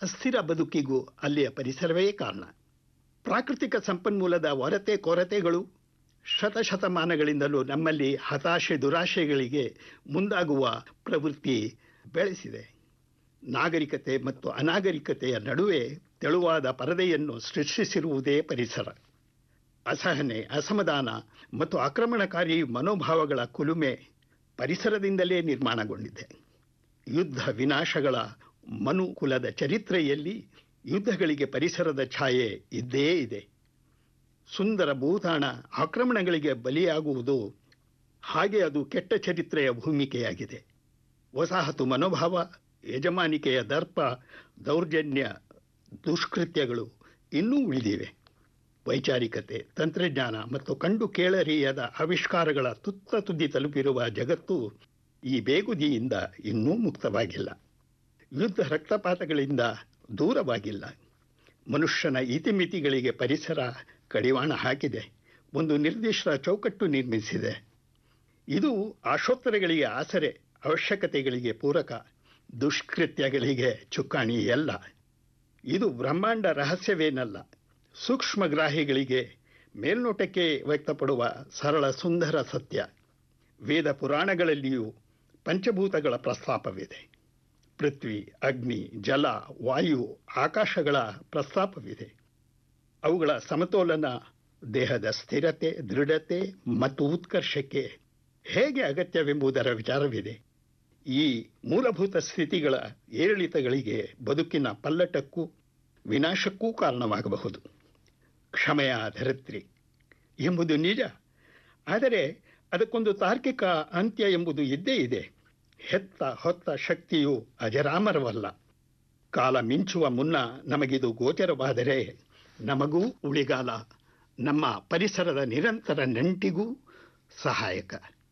ಅಸ್ಥಿರ ಬದುಕಿಗೂ ಅಲ್ಲಿಯ ಪರಿಸರವೇ ಕಾರಣ ಪ್ರಾಕೃತಿಕ ಸಂಪನ್ಮೂಲದ ಹೊರತೆ ಕೊರತೆಗಳು ಶತಶತಮಾನಗಳಿಂದಲೂ ನಮ್ಮಲ್ಲಿ ಹತಾಶೆ ದುರಾಶೆಗಳಿಗೆ ಮುಂದಾಗುವ ಪ್ರವೃತ್ತಿ ಬೆಳೆಸಿದೆ ನಾಗರಿಕತೆ ಮತ್ತು ಅನಾಗರಿಕತೆಯ ನಡುವೆ ತೆಳುವಾದ ಪರದೆಯನ್ನು ಸೃಷ್ಟಿಸಿರುವುದೇ ಪರಿಸರ ಅಸಹನೆ ಅಸಮಾಧಾನ ಮತ್ತು ಆಕ್ರಮಣಕಾರಿ ಮನೋಭಾವಗಳ ಕುಲುಮೆ ಪರಿಸರದಿಂದಲೇ ನಿರ್ಮಾಣಗೊಂಡಿದೆ ಯುದ್ಧ ವಿನಾಶಗಳ ಮನುಕುಲದ ಚರಿತ್ರೆಯಲ್ಲಿ ಯುದ್ಧಗಳಿಗೆ ಪರಿಸರದ ಛಾಯೆ ಇದ್ದೇ ಇದೆ ಸುಂದರ ಭೂತಾಣ ಆಕ್ರಮಣಗಳಿಗೆ ಬಲಿಯಾಗುವುದು ಹಾಗೆ ಅದು ಕೆಟ್ಟ ಚರಿತ್ರೆಯ ಭೂಮಿಕೆಯಾಗಿದೆ ವಸಾಹತು ಮನೋಭಾವ ಯಜಮಾನಿಕೆಯ ದರ್ಪ ದೌರ್ಜನ್ಯ ದುಷ್ಕೃತ್ಯಗಳು ಇನ್ನೂ ಉಳಿದಿವೆ ವೈಚಾರಿಕತೆ ತಂತ್ರಜ್ಞಾನ ಮತ್ತು ಕಂಡು ಕೇಳರಿಯದ ಆವಿಷ್ಕಾರಗಳ ತುತ್ತ ತುದಿ ತಲುಪಿರುವ ಜಗತ್ತು ಈ ಬೇಗುದಿಯಿಂದ ಇನ್ನೂ ಮುಕ್ತವಾಗಿಲ್ಲ ಯುದ್ಧ ರಕ್ತಪಾತಗಳಿಂದ ದೂರವಾಗಿಲ್ಲ ಮನುಷ್ಯನ ಇತಿಮಿತಿಗಳಿಗೆ ಪರಿಸರ ಕಡಿವಾಣ ಹಾಕಿದೆ ಒಂದು ನಿರ್ದಿಷ್ಟ ಚೌಕಟ್ಟು ನಿರ್ಮಿಸಿದೆ ಇದು ಆಶೋತ್ತರಗಳಿಗೆ ಆಸರೆ ಅವಶ್ಯಕತೆಗಳಿಗೆ ಪೂರಕ ದುಷ್ಕೃತ್ಯಗಳಿಗೆ ಚುಕ್ಕಾಣಿ ಎಲ್ಲ ಇದು ಬ್ರಹ್ಮಾಂಡ ರಹಸ್ಯವೇನಲ್ಲ ಸೂಕ್ಷ್ಮಗ್ರಾಹಿಗಳಿಗೆ ಮೇಲ್ನೋಟಕ್ಕೆ ವ್ಯಕ್ತಪಡುವ ಸರಳ ಸುಂದರ ಸತ್ಯ ವೇದ ಪುರಾಣಗಳಲ್ಲಿಯೂ ಪಂಚಭೂತಗಳ ಪ್ರಸ್ತಾಪವಿದೆ ಪೃಥ್ವಿ ಅಗ್ನಿ ಜಲ ವಾಯು ಆಕಾಶಗಳ ಪ್ರಸ್ತಾಪವಿದೆ ಅವುಗಳ ಸಮತೋಲನ ದೇಹದ ಸ್ಥಿರತೆ ದೃಢತೆ ಮತ್ತು ಉತ್ಕರ್ಷಕ್ಕೆ ಹೇಗೆ ಅಗತ್ಯವೆಂಬುದರ ವಿಚಾರವಿದೆ ಈ ಮೂಲಭೂತ ಸ್ಥಿತಿಗಳ ಏರಿಳಿತಗಳಿಗೆ ಬದುಕಿನ ಪಲ್ಲಟಕ್ಕೂ ವಿನಾಶಕ್ಕೂ ಕಾರಣವಾಗಬಹುದು ಕ್ಷಮೆಯ ಧರಿತ್ರಿ ಎಂಬುದು ನಿಜ ಆದರೆ ಅದಕ್ಕೊಂದು ತಾರ್ಕಿಕ ಅಂತ್ಯ ಎಂಬುದು ಇದ್ದೇ ಇದೆ ಹೆತ್ತ ಹೊತ್ತ ಶಕ್ತಿಯು ಅಜರಾಮರವಲ್ಲ ಕಾಲ ಮಿಂಚುವ ಮುನ್ನ ನಮಗಿದು ಗೋಚರವಾದರೆ ನಮಗೂ ಉಳಿಗಾಲ ನಮ್ಮ ಪರಿಸರದ ನಿರಂತರ ನಂಟಿಗೂ ಸಹಾಯಕ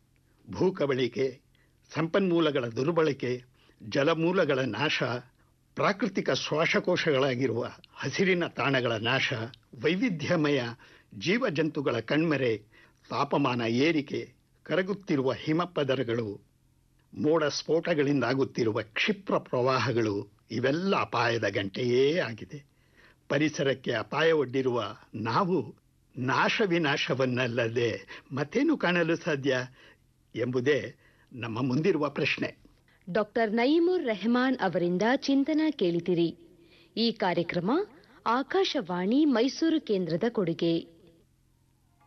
ಭೂಕಬಳಿಕೆ ಸಂಪನ್ಮೂಲಗಳ ದುರ್ಬಳಕೆ ಜಲಮೂಲಗಳ ನಾಶ ಪ್ರಾಕೃತಿಕ ಶ್ವಾಸಕೋಶಗಳಾಗಿರುವ ಹಸಿರಿನ ತಾಣಗಳ ನಾಶ ವೈವಿಧ್ಯಮಯ ಜೀವಜಂತುಗಳ ಕಣ್ಮರೆ ತಾಪಮಾನ ಏರಿಕೆ ಕರಗುತ್ತಿರುವ ಹಿಮಪದರಗಳು ಮೋಡ ಸ್ಫೋಟಗಳಿಂದಾಗುತ್ತಿರುವ ಕ್ಷಿಪ್ರ ಪ್ರವಾಹಗಳು ಇವೆಲ್ಲ ಅಪಾಯದ ಗಂಟೆಯೇ ಆಗಿದೆ ಪರಿಸರಕ್ಕೆ ಅಪಾಯ ಒಡ್ಡಿರುವ ನಾವು ನಾಶ ವಿನಾಶವನ್ನಲ್ಲದೆ ಮತ್ತೇನು ಕಾಣಲು ಸಾಧ್ಯ ಎಂಬುದೇ ನಮ್ಮ ಮುಂದಿರುವ ಪ್ರಶ್ನೆ ಡಾಕ್ಟರ್ ನಯೀಮುರ್ ರೆಹಮಾನ್ ಅವರಿಂದ ಚಿಂತನ ಕೇಳಿದಿರಿ ಈ ಕಾರ್ಯಕ್ರಮ ಆಕಾಶವಾಣಿ ಮೈಸೂರು ಕೇಂದ್ರದ ಕೊಡುಗೆ